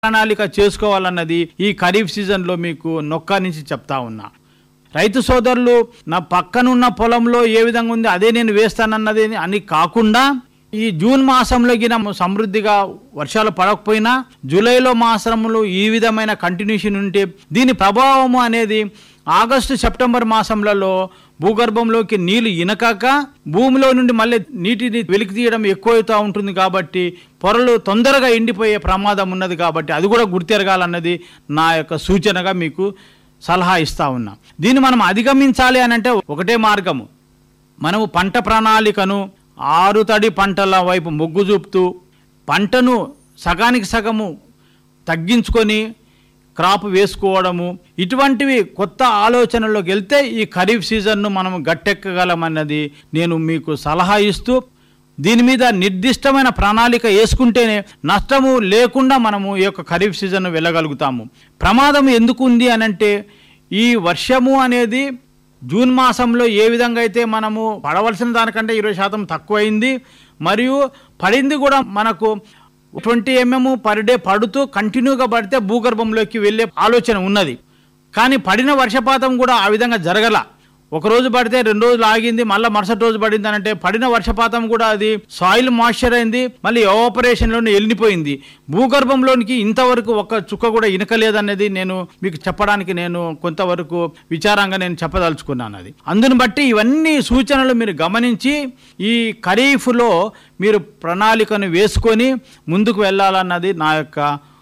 ప్రణాళిక చేసుకోవాలన్నది ఈ ఖరీఫ్ సీజన్లో మీకు నొక్క నుంచి చెప్తా ఉన్నా రైతు సోదరులు నా పక్కనున్న పొలంలో ఏ విధంగా ఉంది అదే నేను వేస్తానన్నది అని కాకుండా ఈ జూన్ మాసంలో గిన సమృద్ధిగా వర్షాలు పడకపోయినా జూలైలో మాసంలో ఈ విధమైన కంటిన్యూషన్ ఉంటే దీని ప్రభావము అనేది ఆగస్టు సెప్టెంబర్ మాసంలలో భూగర్భంలోకి నీళ్లు ఇనకాక భూమిలో నుండి మళ్ళీ నీటిని వెలికి తీయడం ఎక్కువవుతూ ఉంటుంది కాబట్టి పొరలు తొందరగా ఎండిపోయే ప్రమాదం ఉన్నది కాబట్టి అది కూడా గుర్తెరగాలన్నది నా యొక్క సూచనగా మీకు సలహా ఇస్తా ఉన్నా దీన్ని మనం అధిగమించాలి అని అంటే ఒకటే మార్గము మనము పంట ప్రణాళికను ఆరు తడి పంటల వైపు మొగ్గు చూపుతూ పంటను సగానికి సగము తగ్గించుకొని క్రాప్ వేసుకోవడము ఇటువంటివి కొత్త ఆలోచనలోకి వెళ్తే ఈ ఖరీఫ్ సీజన్ను మనం గట్టెక్కగలమన్నది నేను మీకు సలహా ఇస్తూ దీని మీద నిర్దిష్టమైన ప్రణాళిక వేసుకుంటేనే నష్టము లేకుండా మనము ఈ యొక్క ఖరీఫ్ సీజన్ వెళ్ళగలుగుతాము ప్రమాదం ఎందుకు ఉంది అని అంటే ఈ వర్షము అనేది జూన్ మాసంలో ఏ విధంగా అయితే మనము పడవలసిన దానికంటే ఇరవై శాతం తక్కువైంది మరియు పడింది కూడా మనకు ట్వంటీ ఎంఎం పర్ డే పడుతూ కంటిన్యూగా పడితే భూగర్భంలోకి వెళ్ళే ఆలోచన ఉన్నది కానీ పడిన వర్షపాతం కూడా ఆ విధంగా జరగల ఒక రోజు పడితే రెండు రోజులు ఆగింది మళ్ళీ మరుసటి రోజు పడింది అని అంటే పడిన వర్షపాతం కూడా అది సాయిల్ మాయిశ్చర్ అయింది మళ్ళీ ఆపరేషన్లోనే వెళ్ళిపోయింది భూగర్భంలోనికి ఇంతవరకు ఒక చుక్క కూడా ఇనకలేదనేది నేను మీకు చెప్పడానికి నేను కొంతవరకు విచారంగా నేను చెప్పదలుచుకున్నాను అది అందుని బట్టి ఇవన్నీ సూచనలు మీరు గమనించి ఈ ఖరీఫ్లో మీరు ప్రణాళికను వేసుకొని ముందుకు వెళ్ళాలన్నది నా యొక్క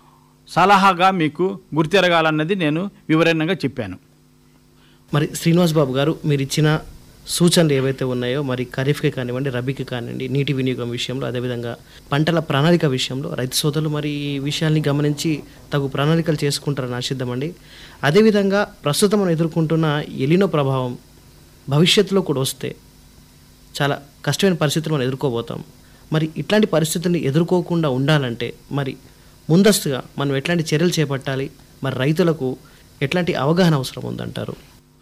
సలహాగా మీకు గుర్తెరగాలన్నది నేను వివరణగా చెప్పాను మరి శ్రీనివాస్ బాబు గారు మీరు ఇచ్చిన సూచనలు ఏవైతే ఉన్నాయో మరి ఖరీఫ్కి కానివ్వండి రబీకి కానివ్వండి నీటి వినియోగం విషయంలో అదేవిధంగా పంటల ప్రణాళిక విషయంలో రైతు సోదరులు మరి ఈ విషయాల్ని గమనించి తగు ప్రణాళికలు చేసుకుంటారని ఆశిద్దామండి అదేవిధంగా ప్రస్తుతం మనం ఎదుర్కొంటున్న ఎలినో ప్రభావం భవిష్యత్తులో కూడా వస్తే చాలా కష్టమైన పరిస్థితులు మనం ఎదుర్కోబోతాం మరి ఇట్లాంటి పరిస్థితుల్ని ఎదుర్కోకుండా ఉండాలంటే మరి ముందస్తుగా మనం ఎట్లాంటి చర్యలు చేపట్టాలి మరి రైతులకు ఎట్లాంటి అవగాహన అవసరం ఉందంటారు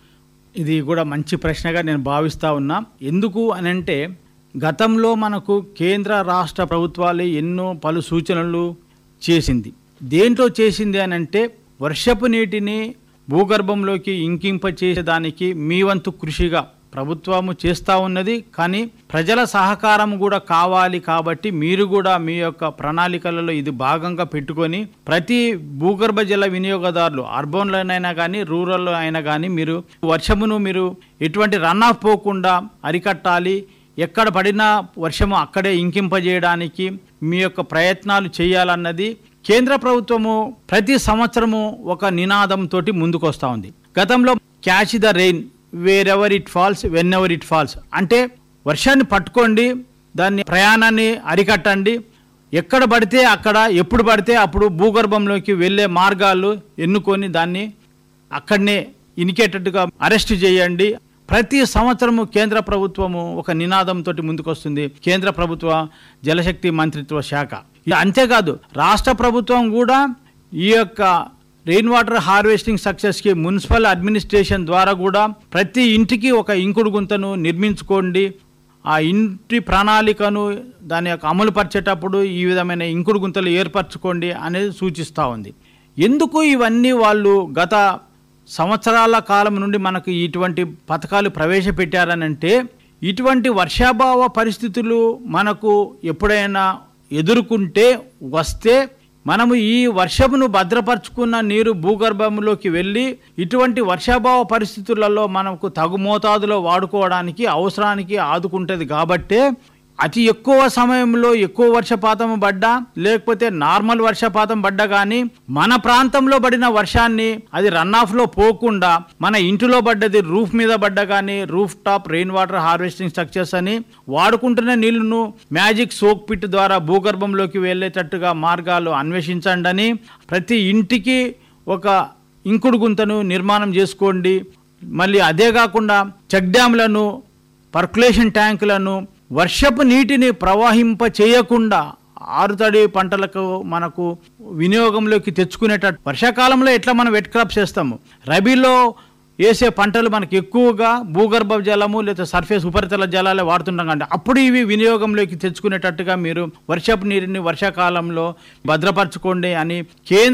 ఇది కూడా మంచి ప్రశ్నగా నేను భావిస్తా ఉన్నా ఎందుకు అని అంటే గతంలో మనకు కేంద్ర రాష్ట్ర ప్రభుత్వాలు ఎన్నో పలు సూచనలు చేసింది దేంట్లో చేసింది అని అంటే వర్షపు నీటిని భూగర్భంలోకి ఇంకింప చేసేదానికి మీ వంతు కృషిగా ప్రభుత్వము చేస్తూ ఉన్నది కానీ ప్రజల సహకారం కూడా కావాలి కాబట్టి మీరు కూడా మీ యొక్క ప్రణాళికలలో ఇది భాగంగా పెట్టుకొని ప్రతి భూగర్భ జల వినియోగదారులు అర్బన్లోనైనా కానీ రూరల్లో అయినా కానీ మీరు వర్షమును మీరు ఎటువంటి రన్ ఆఫ్ పోకుండా అరికట్టాలి ఎక్కడ పడినా వర్షము అక్కడే ఇంకింపజేయడానికి మీ యొక్క ప్రయత్నాలు చేయాలన్నది కేంద్ర ప్రభుత్వము ప్రతి సంవత్సరము ఒక నినాదంతో ముందుకు వస్తూ ఉంది గతంలో catch the rain wherever it falls whenever it falls అంటే వర్షాన్ని పట్టుకోండి దాన్ని ప్రయాణాన్ని అరికట్టండి ఎక్కడ పడితే అక్కడ ఎప్పుడు పడితే అప్పుడు భూగర్భంలోకి వెళ్ళే మార్గాలు ఎన్నుకొని దాన్ని అక్కడనే ఇనికేటట్టుగా అరెస్ట్ చేయండి ప్రతి సంవత్సరము కేంద్ర ప్రభుత్వము ఒక నినాదంతో ముందుకొస్తుంది కేంద్ర ప్రభుత్వ జలశక్తి మంత్రిత్వ శాఖ ఇది అంతేకాదు రాష్ట్ర ప్రభుత్వం కూడా ఈ యొక్క రెయిన్ వాటర్ హార్వెస్టింగ్ సక్సెస్కి మున్సిపల్ అడ్మినిస్ట్రేషన్ ద్వారా కూడా ప్రతి ఇంటికి ఒక ఇంకుడు గుంతను నిర్మించుకోండి ఆ ఇంటి ప్రణాళికను దాని యొక్క అమలు పరిచేటప్పుడు ఈ విధమైన ఇంకుడు గుంతలు ఏర్పరచుకోండి అనేది సూచిస్తూ ఉంది ఎందుకు ఇవన్నీ వాళ్ళు గత సంవత్సరాల కాలం నుండి మనకు ఇటువంటి పథకాలు ప్రవేశపెట్టారనంటే ఇటువంటి వర్షాభావ పరిస్థితులు మనకు ఎప్పుడైనా ఎదుర్కొంటే వస్తే మనము ఈ వర్షమును భద్రపరుచుకున్న నీరు భూగర్భంలోకి వెళ్ళి ఇటువంటి వర్షాభావ పరిస్థితులలో మనకు తగు మోతాదులో వాడుకోవడానికి అవసరానికి ఆదుకుంటుంది కాబట్టే అతి ఎక్కువ సమయంలో ఎక్కువ వర్షపాతం పడ్డా లేకపోతే నార్మల్ వర్షపాతం పడ్డా కానీ మన ప్రాంతంలో పడిన వర్షాన్ని అది రన్ ఆఫ్లో పోకుండా మన ఇంటిలో పడ్డది రూఫ్ మీద పడ్డా కానీ roof top rain water harvesting structures అని వాడుకుంటున్న నీళ్లను మ్యాజిక్ సోక్ పిట్ ద్వారా భూగర్భంలోకి వెళ్ళేటట్టుగా మార్గాలు అన్వేషించండి అని ప్రతి ఇంటికి ఒక ఇంకుడు గుంతను నిర్మాణం చేసుకోండి మళ్ళీ అదే కాకుండా చెక్ డ్యామ్లను పర్కులేషన్ ట్యాంకులను వర్షపు నీటిని ప్రవహింప చేయకుండా ఆరుతడి పంటలకు మనకు వినియోగంలోకి తెచ్చుకునేటట్టు వర్షాకాలంలో ఎట్లా మనం వెట్ క్రాప్స్ చేస్తాము రబీలో వేసే పంటలు మనకి ఎక్కువగా భూగర్భ జలము లేదా సర్ఫేస్ ఉపరితల జలాలే వాడుతుంటాం కంటే అప్పుడు ఇవి వినియోగంలోకి తెచ్చుకునేటట్టుగా మీరు వర్షపు నీరుని వర్షాకాలంలో భద్రపరచుకోండి అని కేంద్ర